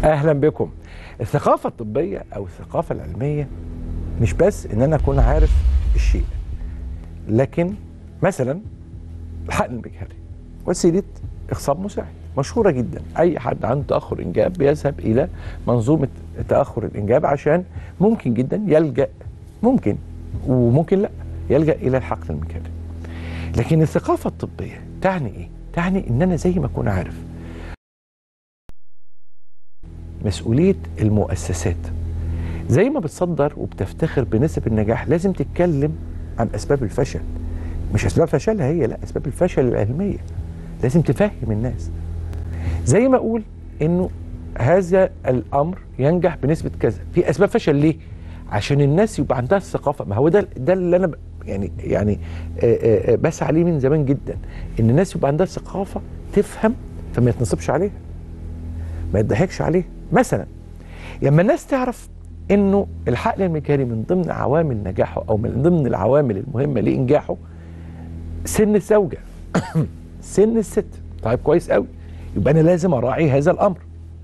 اهلا بكم الثقافه الطبيه او الثقافه العلميه مش بس ان انا اكون عارف الشيء لكن مثلا الحقن المجهري وسيله اخصاب مساعد مشهوره جدا اي حد عنده تاخر انجاب بيذهب الى منظومه تاخر الانجاب عشان ممكن جدا يلجا ممكن وممكن لا يلجا الى الحقن المجهري لكن الثقافه الطبيه تعني ايه تعني ان انا زي ما اكون عارف مسؤوليه المؤسسات زي ما بتصدر وبتفتخر بنسب النجاح لازم تتكلم عن اسباب الفشل مش اسباب فشلها هي لا اسباب الفشل العلميه لازم تفهم الناس زي ما اقول انه هذا الامر ينجح بنسبه كذا في اسباب فشل ليه عشان الناس يبقى عندها الثقافه ما هو ده ده اللي انا ب- يعني يعني آه، آه، بسعى عليه من زمان جدا ان الناس يبقى عندها ثقافه تفهم فما يتنصبش عليها ما يضحكش عليه مثلا لما الناس تعرف انه الحقن المجهري من ضمن عوامل نجاحه او من ضمن العوامل المهمه لانجاحه سن الزوجه سن الست طيب كويس قوي يبقى انا لازم اراعي هذا الامر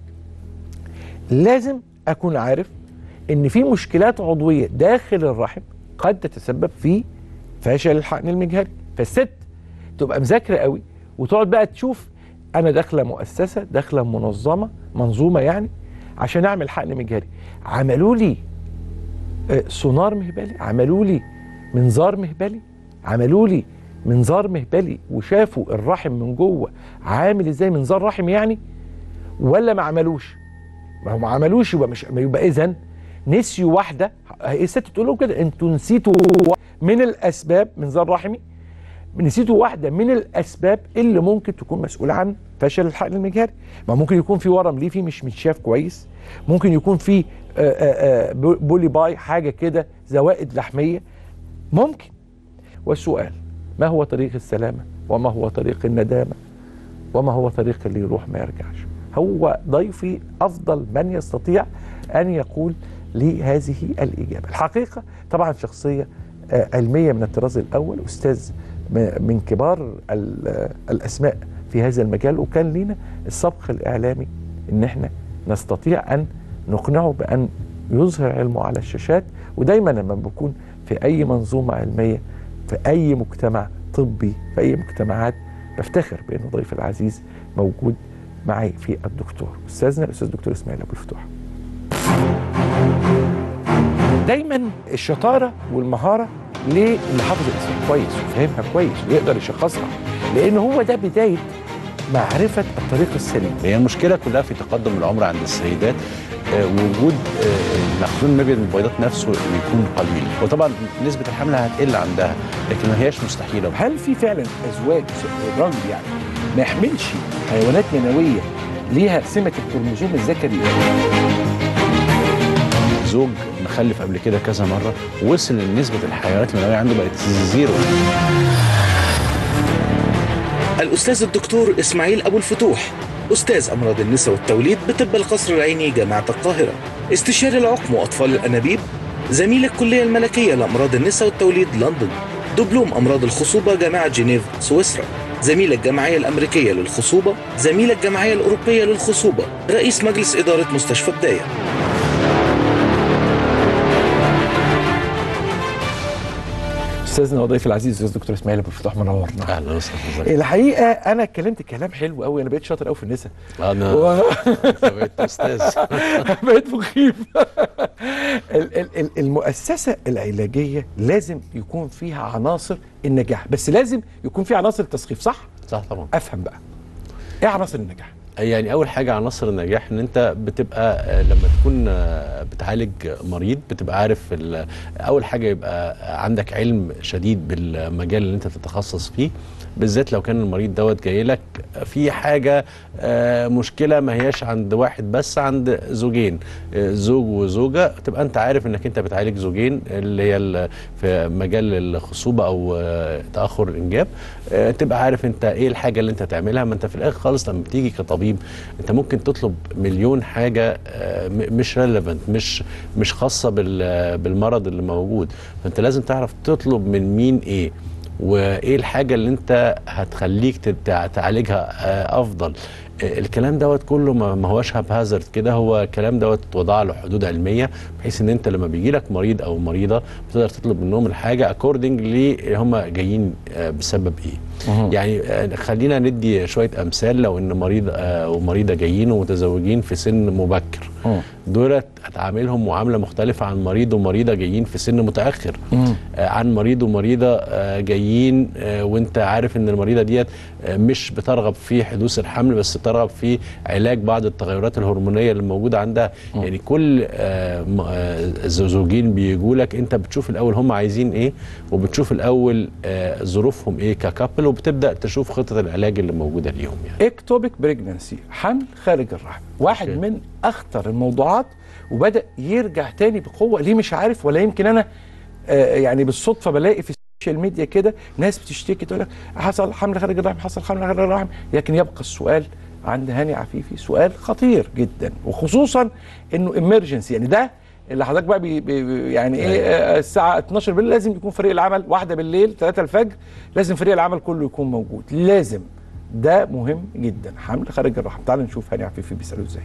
لازم اكون عارف ان في مشكلات عضويه داخل الرحم قد تتسبب في فشل الحقن المجهري فالست تبقى مذاكره قوي وتقعد بقى تشوف انا داخله مؤسسه داخله منظمه منظومه يعني عشان اعمل حقن مجهري عملوا لي آه، سونار مهبلي عملوا لي منظار مهبلي عملوا لي منظار مهبلي وشافوا الرحم من جوه عامل ازاي منظار رحم يعني ولا ما عملوش ما هو ما عملوش يبقى مش يبقى اذا نسيوا واحده هي الست تقول لهم كده انتوا نسيتوا من الاسباب منظار رحمي نسيتوا واحده من الاسباب اللي ممكن تكون مسؤوله عن فشل الحقن المجهري ما ممكن يكون في ورم ليفي مش متشاف كويس ممكن يكون في آه، آه، آه، بولي باي حاجه كده زوائد لحميه ممكن والسؤال ما هو طريق السلامه وما هو طريق الندامه وما هو طريق اللي يروح ما يرجعش هو ضيفي افضل من يستطيع ان يقول لي هذه الاجابه الحقيقه طبعا شخصيه آه، علميه من الطراز الاول استاذ م- من كبار ال- آه، الاسماء في هذا المجال وكان لينا السبق الاعلامي ان احنا نستطيع ان نقنعه بان يظهر علمه على الشاشات ودايما لما بكون في اي منظومه علميه في اي مجتمع طبي في اي مجتمعات بفتخر بان ضيفي العزيز موجود معي في الدكتور استاذنا الاستاذ دكتور اسماعيل ابو الفتوح دايما الشطاره والمهاره للي حافظ الاسم كويس وفاهمها كويس ويقدر يشخصها لان هو ده بدايه معرفه الطريق السليم هي المشكله كلها في تقدم العمر عند السيدات آه، وجود آه، مخزون مبيض البيضات نفسه يكون قليل وطبعا نسبه الحمل هتقل عندها لكن ما هياش مستحيله هل في فعلا ازواج الراجل يعني ما يحملش حيوانات منويه ليها سمه الكروموزوم الذكري زوج مخلف قبل كده كذا مره وصل لنسبه الحيوانات المنويه عنده بقت زيرو الأستاذ الدكتور إسماعيل أبو الفتوح أستاذ أمراض النساء والتوليد بطب القصر العيني جامعة القاهرة استشاري العقم وأطفال الأنابيب زميل الكلية الملكية لأمراض النساء والتوليد لندن دبلوم أمراض الخصوبة جامعة جنيف سويسرا زميل الجمعية الأمريكية للخصوبة زميل الجمعية الأوروبية للخصوبة رئيس مجلس إدارة مستشفى بداية استاذنا وضيفي العزيز الاستاذ دكتور اسماعيل ابو الفتوح منورنا اهلا وسهلا ازيك الحقيقه انا اتكلمت كلام حلو قوي انا بقيت شاطر قوي في النساء انا و- بقيت استاذ بقيت مخيف ال- ال- ال- المؤسسه العلاجيه لازم يكون فيها عناصر النجاح بس لازم يكون فيها عناصر التسخيف صح صح طبعا افهم بقى ايه عناصر النجاح يعني اول حاجه عناصر النجاح ان انت بتبقى آه، لما تكون آه، بتعالج مريض بتبقى عارف ال- اول حاجه يبقى عندك علم شديد بالمجال اللي انت تتخصص فيه بالذات لو كان المريض دوت جاي لك في حاجه آه، مشكله ما هياش عند واحد بس عند زوجين آه، زوج وزوجه تبقى انت عارف انك انت بتعالج زوجين اللي هي ال- في مجال الخصوبه او آه، تاخر الانجاب آه، تبقى عارف انت ايه الحاجه اللي انت تعملها ما انت في الاخر خالص لما بتيجي كطبيب انت ممكن تطلب مليون حاجه آه، م- مش ريليفنت مش مش خاصه بال- بالمرض اللي موجود فانت لازم تعرف تطلب من مين ايه وايه الحاجه اللي انت هتخليك تت- تعالجها آه، افضل آه، الكلام دوت كله ما ما هوش هاب هازارد كده هو الكلام دوت وضع له حدود علميه بحيث ان انت لما بيجي لك مريض او مريضه بتقدر تطلب منهم الحاجه اكوردنج هم جايين آه، بسبب ايه يعني آه، خلينا ندي شويه امثال لو ان مريض آه، ومريضه جايين ومتزوجين في سن مبكر مم. دولت هتعاملهم معامله مختلفه عن مريض ومريضه جايين في سن متاخر آه، عن مريض ومريضه آه، جايين آه، وانت عارف ان المريضه ديت آه، مش بترغب في حدوث الحمل بس بترغب في علاج بعض التغيرات الهرمونيه اللي موجوده عندها يعني كل آه، م- آه، زوجين بيجوا لك انت بتشوف الاول هم عايزين ايه وبتشوف الاول آه، ظروفهم ايه ككابل وبتبدا تشوف خطه العلاج اللي موجوده ليهم يعني اكتوبيك بريجنانسي حمل خارج الرحم واحد أوكي. من اخطر الموضوعات وبدا يرجع تاني بقوه ليه مش عارف ولا يمكن انا آه يعني بالصدفه بلاقي في السوشيال ميديا كده ناس بتشتكي تقول لك حصل حمل خارج الرحم حصل حمل خارج الرحم لكن يبقى السؤال عند هاني عفيفي سؤال خطير جدا وخصوصا انه امرجنسي يعني ده اللي حضرتك بقى بي بي يعني ايه آه، الساعه 12 بالليل لازم يكون فريق العمل واحده بالليل 3 الفجر لازم فريق العمل كله يكون موجود لازم ده مهم جدا حمل خارج الرحم تعال نشوف هاني عفيفي بيسالوه ازاي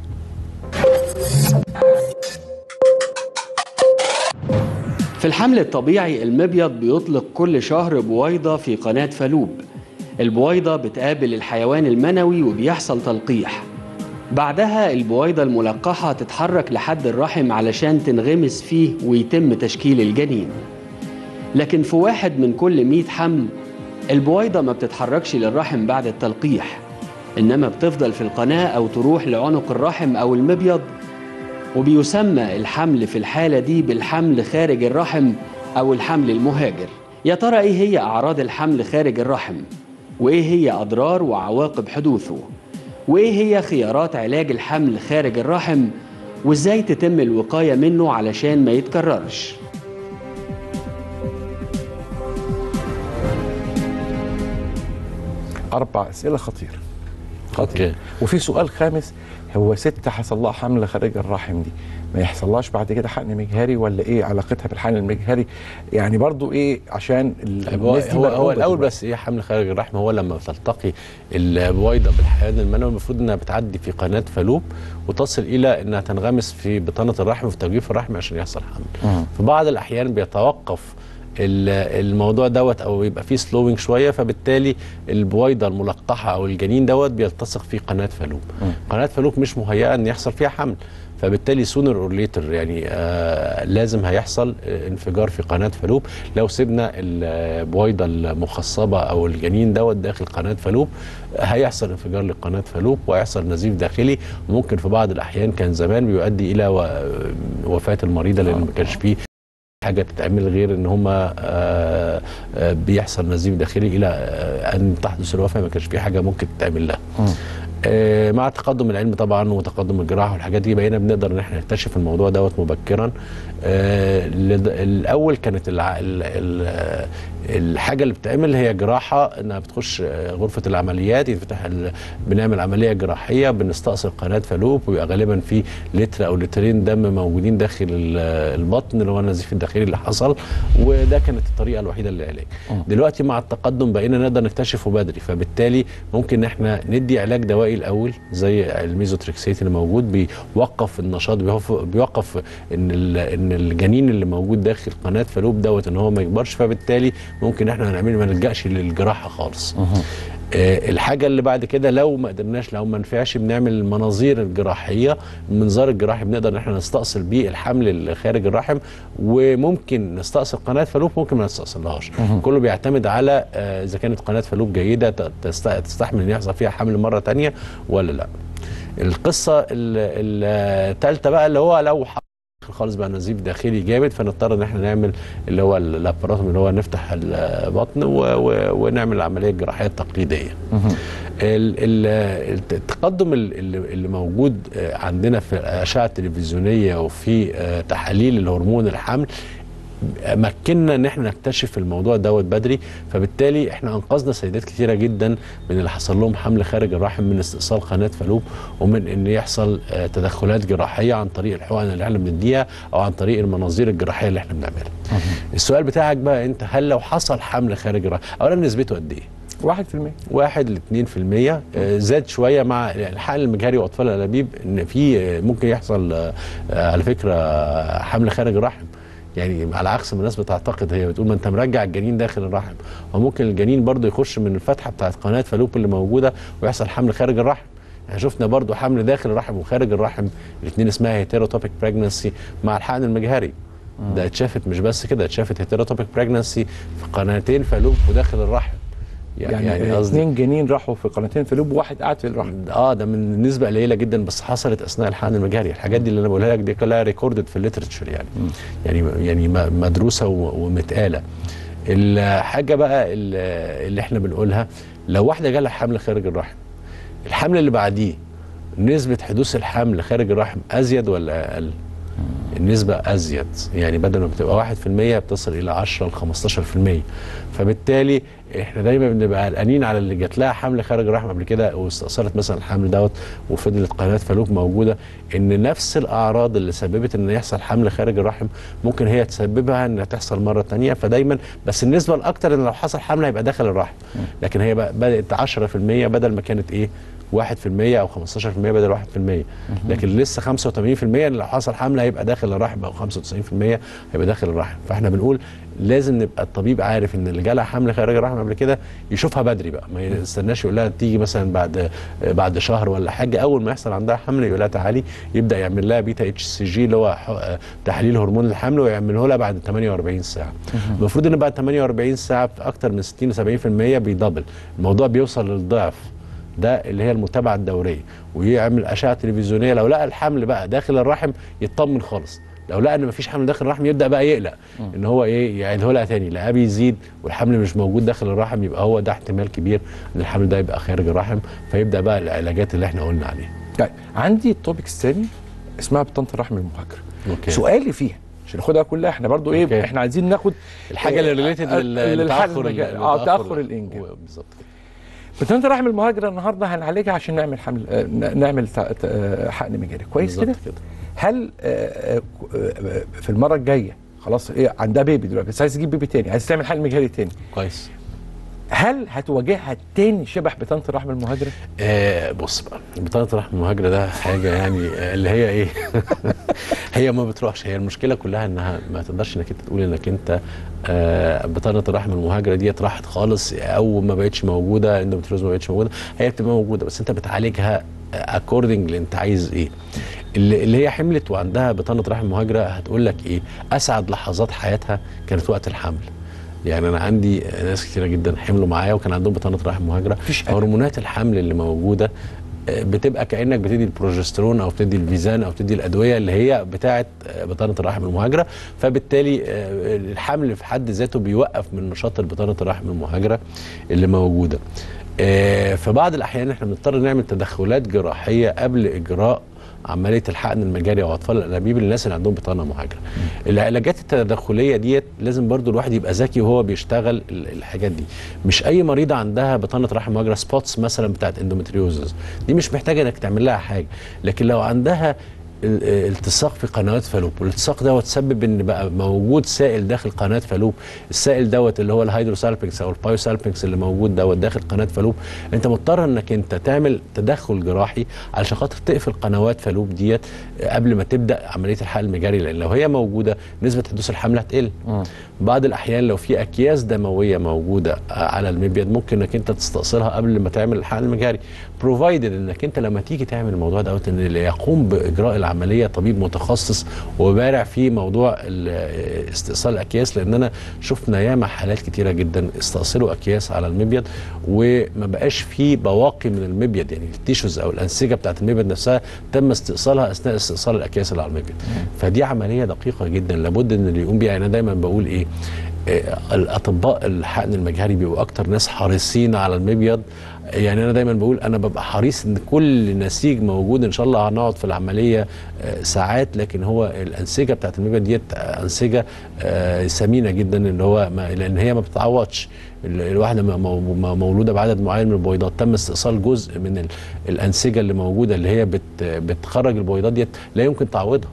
في الحمل الطبيعي المبيض بيطلق كل شهر بويضة في قناة فالوب البويضة بتقابل الحيوان المنوي وبيحصل تلقيح بعدها البويضة الملقحة تتحرك لحد الرحم علشان تنغمس فيه ويتم تشكيل الجنين لكن في واحد من كل 100 حمل البويضة ما بتتحركش للرحم بعد التلقيح إنما بتفضل في القناة أو تروح لعنق الرحم أو المبيض وبيسمى الحمل في الحالة دي بالحمل خارج الرحم أو الحمل المهاجر يا ترى إيه هي أعراض الحمل خارج الرحم؟ وإيه هي أضرار وعواقب حدوثه؟ وإيه هي خيارات علاج الحمل خارج الرحم؟ وإزاي تتم الوقاية منه علشان ما يتكررش؟ اربع اسئله خطيره اوكي وفي سؤال خامس هو ست حصل لها حمل خارج الرحم دي ما يحصلهاش بعد كده حقن مجهري ولا ايه علاقتها بالحقن المجهري يعني برضو ايه عشان ال- طيب هو الناس دي هو, هو مرعوبة الاول دلوقتي. بس ايه حمل خارج الرحم هو لما بتلتقي البويضه بالحيوان المنوي المفروض انها بتعدي في قناه فالوب وتصل الى انها تنغمس في بطانه الرحم وفي توجيف الرحم عشان يحصل حمل. مم. في بعض الاحيان بيتوقف ال- الموضوع دوت او يبقى فيه سلوينج شويه فبالتالي البويضه الملقحه او الجنين دوت بيلتصق في قناه فالوب. قناه فالوب مش مهيئه ان يحصل فيها حمل. فبالتالي سونر اور ليتر يعني آه لازم هيحصل آه، انفجار في قناه فالوب لو سيبنا البويضه المخصبه او الجنين دوت داخل قناه فالوب آه، هيحصل انفجار لقناه فالوب وهيحصل نزيف داخلي وممكن في بعض الاحيان كان زمان بيؤدي الى و- وفاه المريضه لان ما كانش فيه حاجه تتعمل غير ان هم بيحصل نزيف داخلي الى آه، ان تحدث الوفاه ما كانش في حاجه ممكن تتعمل لها. آه، مع تقدم العلم طبعا وتقدم الجراحه والحاجات دي بقينا بنقدر ان احنا نكتشف الموضوع دوت مبكرا آه، لد- الاول كانت الع... ال... ال... الحاجه اللي بتتعمل هي جراحه انها بتخش آه، غرفه العمليات يتفتح ال... بنعمل عمليه جراحيه بنستأصل قناه فالوب ويبقى غالبا في لتر او لترين دم موجودين داخل ال- البطن اللي هو النزيف الداخلي اللي حصل وده كانت الطريقه الوحيده للعلاج دلوقتي مع التقدم بقينا نقدر نكتشفه بدري فبالتالي ممكن ان احنا ندي علاج دوائي الاول زي الميزوتريكسيت اللي موجود بيوقف النشاط بيوقف, بيوقف ان ال- ان الجنين اللي موجود داخل قناه فالوب دوت ان هو ما يكبرش فبالتالي ممكن احنا نعمل ما نلجاش للجراحه خالص آه، الحاجه اللي بعد كده لو ما قدرناش لو ما نفعش بنعمل المناظير الجراحيه المنظار الجراحي بنقدر ان احنا نستأصل بيه الحمل اللي خارج الرحم وممكن نستأصل قناه فالوب ممكن ما نستأصلهاش كله بيعتمد على آه، اذا كانت قناه فالوب جيده ت- تست- تستحمل ان يحصل فيها حمل مره تانية ولا لا القصه الثالثه بقى اللي هو لو ح- خالص بقى نزيف داخلي جامد فنضطر ان احنا نعمل اللي هو اللاباراتوم اللي هو نفتح البطن و- و- ونعمل العمليه الجراحيه التقليديه. ال- ال- التقدم ال- اللي اللي موجود آه، عندنا في الاشعه التلفزيونيه وفي آه، تحاليل الهرمون الحمل مكننا ان احنا نكتشف الموضوع دوت بدري فبالتالي احنا انقذنا سيدات كتيره جدا من اللي حصل لهم حمل خارج الرحم من استئصال قناه فالوب ومن ان يحصل آه، تدخلات جراحيه عن طريق الحقن اللي احنا بنديها او عن طريق المناظير الجراحيه اللي احنا بنعملها. السؤال بتاعك بقى انت هل لو حصل حمل خارج الرحم اولا نسبته قد ايه؟ 1 في المية 1 ل 2% آه، زاد شويه مع الحقن المجهري واطفال الانابيب ان في آه، ممكن يحصل آه، آه، على فكره آه، حمل خارج الرحم يعني على عكس ما الناس بتعتقد هي بتقول ما انت مرجع الجنين داخل الرحم وممكن الجنين برضه يخش من الفتحه بتاعت قناه فالوب اللي موجوده ويحصل حمل خارج الرحم يعني شفنا برضه حمل داخل الرحم وخارج الرحم الاثنين اسمها هيتيروتوبيك بريجنسي مع الحقن المجهري ده اتشافت مش بس كده اتشافت هيتيروتوبيك بريجنسي في قناتين فالوب وداخل الرحم يعني, يعني اثنين جنين راحوا في قناتين في لوب وواحد قاعد في الرحم اه ده من نسبه قليله جدا بس حصلت اثناء الحقن المجهري الحاجات دي اللي انا بقولها لك دي كلها ريكوردد في الليترشر يعني يعني يعني م- مدروسه و- ومتقاله الحاجه بقى ال- اللي احنا بنقولها لو واحده جالها حمل خارج الرحم الحمل اللي بعديه نسبه حدوث الحمل خارج الرحم ازيد ولا اقل النسبة أزيد يعني بدل ما بتبقى 1% بتصل إلى 10 ل 15% فبالتالي احنا دايما بنبقى قلقانين على اللي جات لها حمل خارج الرحم قبل كده واستأثرت مثلا الحمل دوت وفضلت قناة فالوب موجودة إن نفس الأعراض اللي سببت إن يحصل حمل خارج الرحم ممكن هي تسببها إنها تحصل مرة تانية فدايما بس النسبة الأكتر إن لو حصل حمل هيبقى داخل الرحم لكن هي بقى بدأت 10% بدل ما كانت إيه 1% او 15% بدل 1% لكن لسه 85% ان لو حصل حمل هيبقى داخل الرحم او 95% هيبقى داخل الرحم فاحنا بنقول لازم نبقى الطبيب عارف ان اللي جالها حمل خارج الرحم قبل كده يشوفها بدري بقى ما يستناش يقول لها تيجي مثلا بعد بعد شهر ولا حاجه اول ما يحصل عندها حمل يقول لها تعالي يبدا يعمل لها بيتا اتش سي جي اللي هو ح- تحليل هرمون الحمل ويعمله لها بعد 48 ساعه المفروض ان بعد 48 ساعه في اكتر من 60 ل 70% بيدبل الموضوع بيوصل للضعف ده اللي هي المتابعه الدوريه ويعمل اشعه تلفزيونيه لو لقى الحمل بقى داخل الرحم يطمن خالص لو لقى ان مفيش حمل داخل الرحم يبدا بقى يقلق ان هو ايه يعيده لها تاني لقاه بيزيد والحمل مش موجود داخل الرحم يبقى هو ده احتمال كبير ان الحمل ده يبقى خارج الرحم فيبدا بقى العلاجات اللي احنا قلنا عليها طيب عندي التوبكس الثاني اسمها بطانه الرحم المهاجره أوكي. سؤالي فيها عشان ناخدها كلها احنا برضو ايه أوكي. احنا عايزين ناخد الحاجه اللي ريليتد آه، للتاخر للحل- اه تاخر الانجاب بالظبط كده. بطانه الرحم المهاجره النهارده هنعالجها عشان نعمل حمل آه، ن- نعمل تا- تا- آه، حقن مجاري كويس بالظبط كده كده هل آه، آه، آه، في المره الجايه خلاص ايه عندها بيبي دلوقتي بس عايز تجيب بيبي تاني عايز تعمل حقن مجاري تاني كويس هل هتواجهها تاني شبه بطانه الرحم المهاجره آه بص بقى بطانه الرحم المهاجره ده حاجه يعني آه، اللي هي ايه هي ما بتروحش هي المشكله كلها انها ما تقدرش انك انت تقول انك انت آه بطانه الرحم المهاجره ديت راحت خالص او ما بقتش موجوده اندومتريوز ما بقتش موجوده هي بتبقى موجوده بس انت بتعالجها اكوردنج انت عايز ايه اللي اللي هي حملت وعندها بطانه رحم مهاجره هتقول لك ايه اسعد لحظات حياتها كانت وقت الحمل يعني انا عندي ناس كتيره جدا حملوا معايا وكان عندهم بطانه رحم مهاجره مفيش ألم. هرمونات الحمل اللي موجوده آه، بتبقى كانك بتدي البروجسترون او بتدي الفيزان او بتدي الادويه اللي هي بتاعه آه، بطانه الرحم المهاجره فبالتالي آه، الحمل في حد ذاته بيوقف من نشاط بطانه الرحم المهاجره اللي موجوده آه، في بعض الاحيان احنا بنضطر نعمل تدخلات جراحيه قبل اجراء عمليه الحقن المجاري او اطفال الانابيب للناس اللي عندهم بطانه مهاجره. العلاجات التدخليه ديت لازم برضو الواحد يبقى ذكي وهو بيشتغل ال- الحاجات دي. مش اي مريضه عندها بطانه رحم مهاجره سبوتس مثلا بتاعت اندومتريوزز دي مش محتاجه انك تعمل لها حاجه، لكن لو عندها ال- التصاق في قنوات فالوب والالتصاق دوت سبب ان بقى موجود سائل داخل قناه فالوب السائل دوت اللي هو الهيدروسالبينكس او البايوسالبينكس اللي موجود دوت داخل قناه فالوب انت مضطر انك انت تعمل تدخل جراحي علشان خاطر تقفل قنوات فالوب ديت قبل ما تبدا عمليه الحقن المجاري لان لو هي موجوده نسبه حدوث الحمل هتقل بعض الاحيان لو في اكياس دمويه موجوده على المبيض ممكن انك انت تستأصلها قبل ما تعمل الحقن المجاري بروفايدد انك انت لما تيجي تعمل الموضوع دوت ان اللي يقوم باجراء العمليه طبيب متخصص وبارع في موضوع ال- استئصال الاكياس لان انا شفنا ياما حالات كتيره جدا استأصلوا اكياس على المبيض وما بقاش في بواقي من المبيض يعني التيشوز او الانسجه بتاعت المبيض نفسها تم استئصالها اثناء استئصال الاكياس اللي على المبيض فدي عمليه دقيقه جدا لابد ان اللي يقوم بيها انا دايما بقول ايه آه، الاطباء الحقن المجهري بيبقوا اكتر ناس حريصين على المبيض يعني انا دايما بقول انا ببقى حريص ان كل نسيج موجود ان شاء الله هنقعد في العمليه آه، ساعات لكن هو الانسجه بتاعت المبيض ديت آه، انسجه آه، ثمينه جدا اللي هو ما لان هي ما بتتعوضش ال- الواحده م- مو- م- مولوده بعدد معين من البويضات تم استئصال جزء من ال- الانسجه اللي موجوده اللي هي بت بتخرج البويضات ديت لا يمكن تعويضها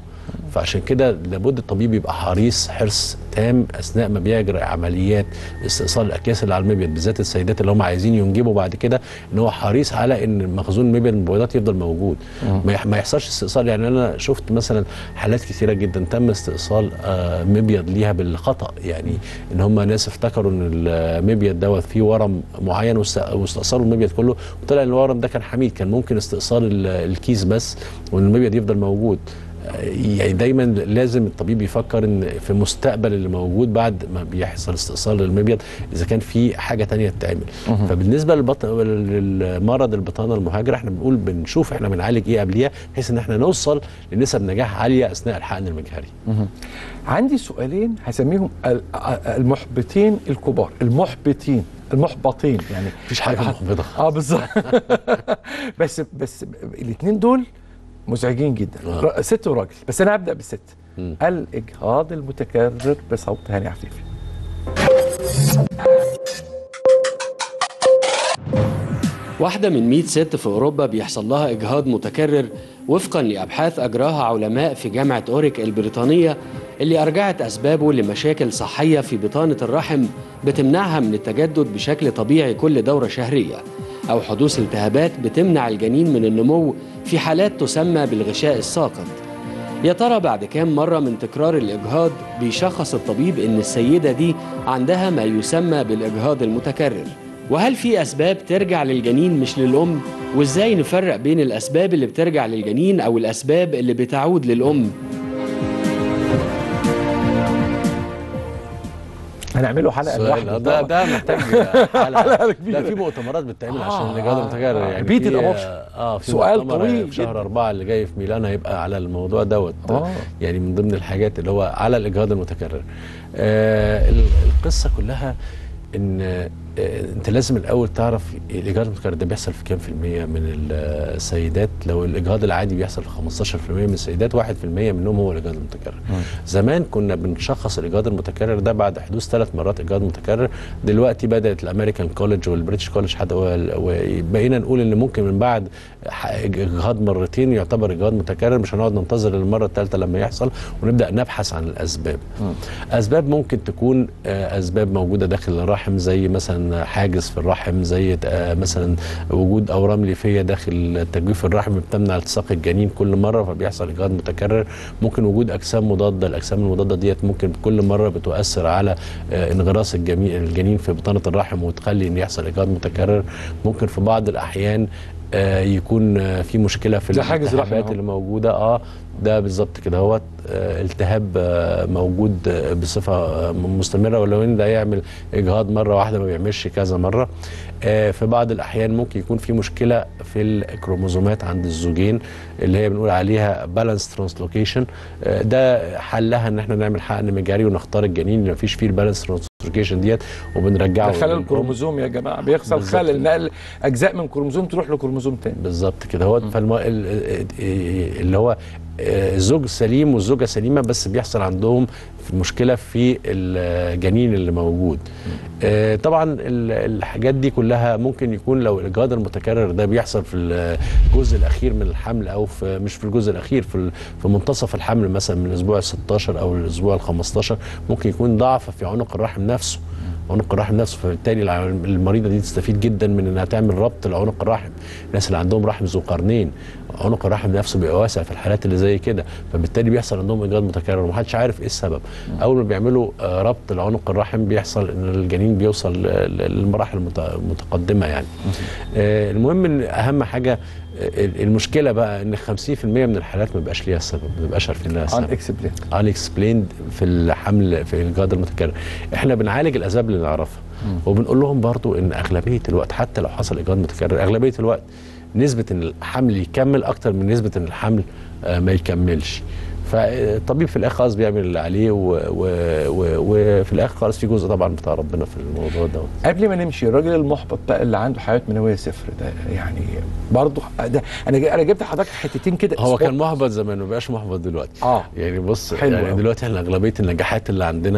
فعشان كده لابد الطبيب يبقى حريص حرص تام اثناء ما بيجري عمليات استئصال الاكياس اللي على المبيض بالذات السيدات اللي هم عايزين ينجبوا بعد كده ان هو حريص على ان مخزون المبيض من البويضات يفضل موجود ما يح- ما يحصلش استئصال يعني انا شفت مثلا حالات كثيره جدا تم استئصال آه، مبيض ليها بالخطا يعني ان هم ناس افتكروا ان المبيض دوت فيه ورم معين واست- واستأصلوا المبيض كله وطلع ان الورم ده كان حميد كان ممكن استئصال ال- الكيس بس وان المبيض يفضل موجود يعني دايما لازم الطبيب يفكر ان في المستقبل اللي موجود بعد ما بيحصل استئصال للمبيض اذا كان في حاجه تانية تتعمل فبالنسبه للبط... للمرض البطانه المهاجره احنا بنقول بنشوف احنا بنعالج ايه قبليها بحيث ان احنا نوصل لنسب نجاح عاليه اثناء الحقن المجهري عندي سؤالين هسميهم ال- المحبطين الكبار المحبطين المحبطين يعني مفيش حاجه محبطه اه بالظبط بس بس الاثنين دول مزعجين جدا آه. ر- ست وراجل بس انا هبدا بالست مم. الاجهاض المتكرر بصوت هاني عفيفي واحدة من 100 ست في أوروبا بيحصل لها إجهاض متكرر وفقا لأبحاث أجراها علماء في جامعة أوريك البريطانية اللي أرجعت أسبابه لمشاكل صحية في بطانة الرحم بتمنعها من التجدد بشكل طبيعي كل دورة شهرية أو حدوث التهابات بتمنع الجنين من النمو في حالات تسمى بالغشاء الساقط يا ترى بعد كام مرة من تكرار الإجهاض بيشخص الطبيب إن السيدة دي عندها ما يسمى بالإجهاض المتكرر وهل في أسباب ترجع للجنين مش للأم؟ وإزاي نفرق بين الأسباب اللي بترجع للجنين أو الأسباب اللي بتعود للأم؟ هنعمله حلقه سؤال لوحده ده ده محتاج حلقه حلقة كبيرة. ده في مؤتمرات بتتعمل آه، عشان الاجهاض آه، المتكرر آه. يعني بيت في- الأبوبشن. اه في سؤال مؤتمر طويل في شهر جدا. أربعة اللي جاي في ميلان هيبقى على الموضوع دوت آه. يعني من ضمن الحاجات اللي هو على الاجهاض المتكرر آه ال- القصه كلها ان آه انت لازم الاول تعرف الاجهاض المتكرر ده بيحصل في كام في الميه من السيدات لو الاجهاض العادي بيحصل في 15% من السيدات 1% منهم هو الاجهاض المتكرر زمان كنا بنشخص الاجهاض المتكرر ده بعد حدوث ثلاث مرات اجهاض متكرر دلوقتي بدات الامريكان كولج والبريتش كولج حتى وال- وبقينا نقول ان ممكن من بعد ح- اجهاض مرتين يعتبر اجهاض متكرر مش هنقعد ننتظر المره الثالثه لما يحصل ونبدا نبحث عن الاسباب اسباب ممكن تكون آه، اسباب موجوده داخل الرحم زي مثلا حاجز في الرحم زي آه، مثلا وجود اورام ليفيه داخل تجويف الرحم بتمنع التصاق الجنين كل مره فبيحصل اجهاض متكرر ممكن وجود اجسام مضاده الاجسام المضاده ديت ممكن كل مره بتؤثر على آه، انغراس الجمي- الجنين في بطانه الرحم وتخلي ان يحصل اجهاض متكرر ممكن في بعض الاحيان آه، يكون آه، في مشكله في زي حاجز رحم الالتهابات أهو. اللي موجوده اه ده بالظبط كده هو آه، التهاب آه، موجود آه، بصفه آه، مستمره ولو ان ده يعمل اجهاض مره واحده ما بيعملش كذا مره آه، في بعض الاحيان ممكن يكون في مشكله في الكروموزومات عند الزوجين اللي هي بنقول عليها بالانس ترانسلوكيشن ده حلها ان احنا نعمل حقن مجاري ونختار الجنين اللي ما فيش فيه البالانس ترانسلوكيشن ديت وبنرجعه ده خلل للأم. الكروموزوم يا جماعه بيحصل بالظبط خلل كده. نقل اجزاء من كروموزوم تروح لكروموزوم تاني بالظبط كده هو فالم... ال- ال- اللي هو آه، الزوج سليم والزوجه سليمه بس بيحصل عندهم في مشكله في الجنين اللي موجود آه، طبعا ال- الحاجات دي كلها ممكن يكون لو الاجهاض المتكرر ده بيحصل في الجزء الاخير من الحمل او في مش في الجزء الاخير في ال- في منتصف الحمل مثلا من الاسبوع ال 16 او الاسبوع ال 15 ممكن يكون ضعف في عنق الرحم نفسه عنق الرحم نفسه فبالتالي الع- المريضه دي تستفيد جدا من انها تعمل ربط لعنق الرحم الناس اللي عندهم رحم ذو قرنين عنق الرحم نفسه بيبقى واسع في الحالات اللي زي كده فبالتالي بيحصل عندهم اجهاض متكرر ومحدش عارف ايه السبب اول ما بيعملوا آه، ربط لعنق الرحم بيحصل ان الجنين بيوصل ل- ل- للمراحل المت- المتقدمه يعني آه، المهم ان اهم حاجه آه، المشكله بقى ان 50% من الحالات ما بيبقاش ليها سبب ما بيبقاش عارفين لها ان سبب اكسبلين unexplained في الحمل في الجهاض المتكرر احنا بنعالج الاسباب اللي نعرفها وبنقول لهم برضو ان اغلبيه الوقت حتى لو حصل اجهاض متكرر اغلبيه الوقت نسبه ان الحمل يكمل اكتر من نسبه ان الحمل آه، ما يكملش فالطبيب في الاخر خلاص بيعمل اللي عليه و- و- و- وفي الاخر خلاص في جزء طبعا بتاع ربنا في الموضوع ده قبل ما نمشي الراجل المحبط بقى اللي عنده حيوات منويه صفر ده يعني برضه ده انا ج- انا جبت حضرتك حتتين كده هو كان سبوت. محبط زمان ما بقاش محبط دلوقتي اه يعني بص حلو يعني أوي. دلوقتي احنا اغلبيه النجاحات اللي عندنا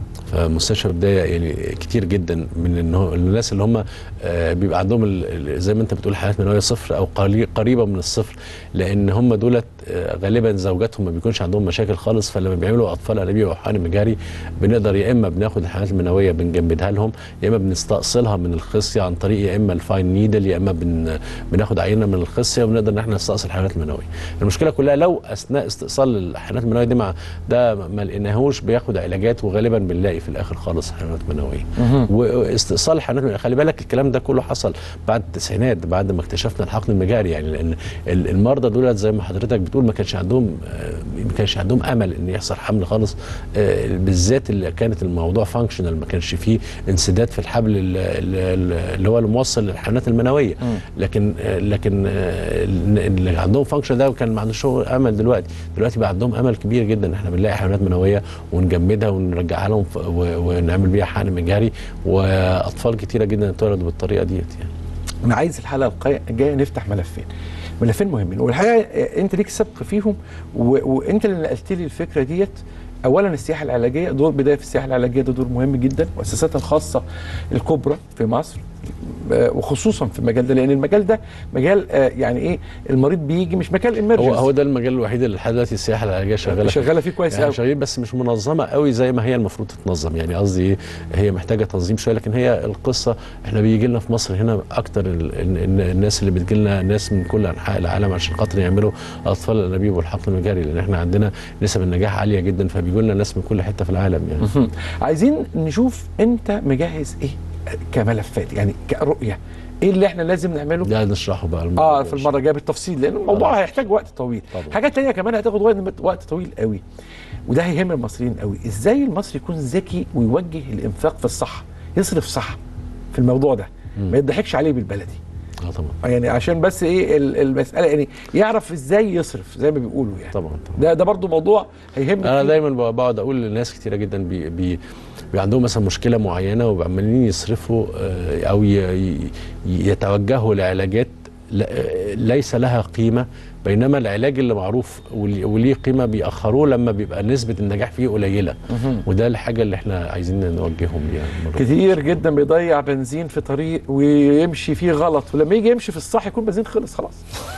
فمستشفى بدايه يعني كتير جدا من إن هو- الناس اللي هم آه، بيبقى عندهم ال- ال- زي ما انت بتقول حالات منويه صفر او قلي- قريبه من الصفر لان هم دولت آه، غالبا زوجاتهم ما بيكونش عندهم مشاكل خالص فلما بيعملوا اطفال انابيب او حقن مجاري بنقدر يا اما بناخد الحالات المنويه بنجمدها لهم يا اما بنستأصلها من الخصيه عن طريق يا اما الفاين نيدل يا اما بن بناخد عينه من الخصيه وبنقدر ان احنا نستأصل الحالات المنويه المشكله كلها لو اثناء استئصال الحالات المنويه دي مع ده ما لقيناهوش بياخد علاجات وغالبا بنلاقي في الاخر خالص حالات منويه واستئصال الحالات المنوية- خلي بالك الكلام ده كله حصل بعد التسعينات بعد ما اكتشفنا الحقن المجاري يعني لان ال- المرضى دولت زي ما حضرتك بتقول ما كانش عندهم آه، ما كانش عندهم امل ان يحصل حمل خالص آه، بالذات اللي كانت الموضوع فانكشنال ما كانش فيه انسداد في الحبل ال- ال- اللي هو الموصل للحملات المنويه لكن آه، لكن آه، اللي عندهم فانكشن ده كان ما عندوش امل دلوقتي دلوقتي بقى عندهم امل كبير جدا ان احنا بنلاقي حملات منويه ونجمدها ونرجعها لهم ف- و- ونعمل بيها حقن مجاري واطفال كتيره جدا اتولدوا بالطريقه ديت يعني انا عايز الحلقه القا- الجايه نفتح ملفين ملفين مهمين والحقيقه آه، انت ليك سبق فيهم و... وانت اللي نقلت لي الفكره ديت اولا السياحه العلاجيه دور بدايه في السياحه العلاجيه ده دور مهم جدا المؤسسات الخاصه الكبرى في مصر آه، وخصوصا في المجال ده لان المجال ده مجال آه، يعني ايه المريض بيجي مش مجال هو امرجنسي هو ده المجال الوحيد اللي لحد دلوقتي السياحه العلاجيه شغاله فيه. شغاله فيه كويس يعني قوي شغالين بس مش منظمه قوي زي ما هي المفروض تتنظم يعني قصدي ايه هي محتاجه تنظيم شويه لكن هي القصه احنا بيجي لنا في مصر هنا اكتر ال ال ال الناس اللي بتجي لنا ناس من كل انحاء العالم عشان خاطر يعملوا اطفال الانابيب والحقن المجاري لان احنا عندنا نسب النجاح عاليه جدا فبيجوا لنا ناس من كل حته في العالم يعني مهم. عايزين نشوف انت مجهز ايه كملفات يعني كرؤيه ايه اللي احنا لازم نعمله ده نشرحه بقى الموضوع اه في المره الجايه بالتفصيل لان الموضوع آه. هيحتاج وقت طويل طبعا. حاجات تانية كمان هتاخد وقت وقت طويل قوي وده هيهم المصريين قوي ازاي المصري يكون ذكي ويوجه الانفاق في الصح يصرف صح في الموضوع ده ما يضحكش عليه بالبلدي اه طبعا يعني عشان بس ايه ال- المساله يعني يعرف ازاي يصرف زي ما بيقولوا يعني طبعا طبعا ده ده برضو موضوع هيهم انا كتير. دايما بقعد اقول لناس كتيره جدا بي بي بي عندهم مثلا مشكله معينه وعمالين يصرفوا آه، او ي- ي- يتوجهوا لعلاجات ل- آه، ليس لها قيمه بينما العلاج اللي معروف واللي- وليه قيمه بيأخروه لما بيبقى نسبه النجاح فيه قليله وده الحاجه اللي احنا عايزين نوجههم ليها المرة دي. كتير جدا بيضيع بنزين في طريق ويمشي فيه غلط ولما يجي يمشي في الصح يكون بنزين خلص خلاص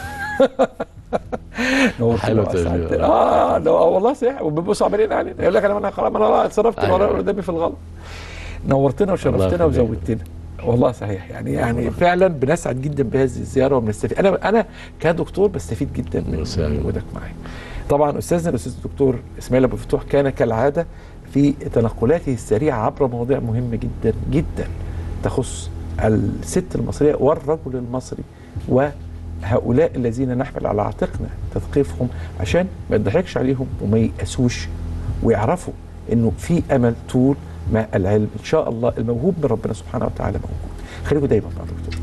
نورتنا حلو وأسعدتنا. تقول. اه ده والله صح وبيبقوا عمالين علينا يقول لك انا انا خلاص انا اتصرفت أيوة. ورا قدامي في الغلط نورتنا وشرفتنا يخليك. وزودتنا والله صحيح يعني يعني فعلا بنسعد جدا بهذه الزياره وبنستفيد انا انا كدكتور بستفيد جدا من ميرسي يا من أيمن. وجودك معايا طبعا استاذنا الاستاذ الدكتور اسماعيل ابو فتوح كان كالعاده في تنقلاته السريعه عبر مواضيع مهمه جدا جدا تخص الست المصريه والرجل المصري وهؤلاء الذين نحمل على عاتقنا تثقيفهم عشان ما يضحكش عليهم وما ييأسوش ويعرفوا انه في امل طول ما العلم ان شاء الله الموهوب من ربنا سبحانه وتعالى موجود خليكم دايما مع دكتور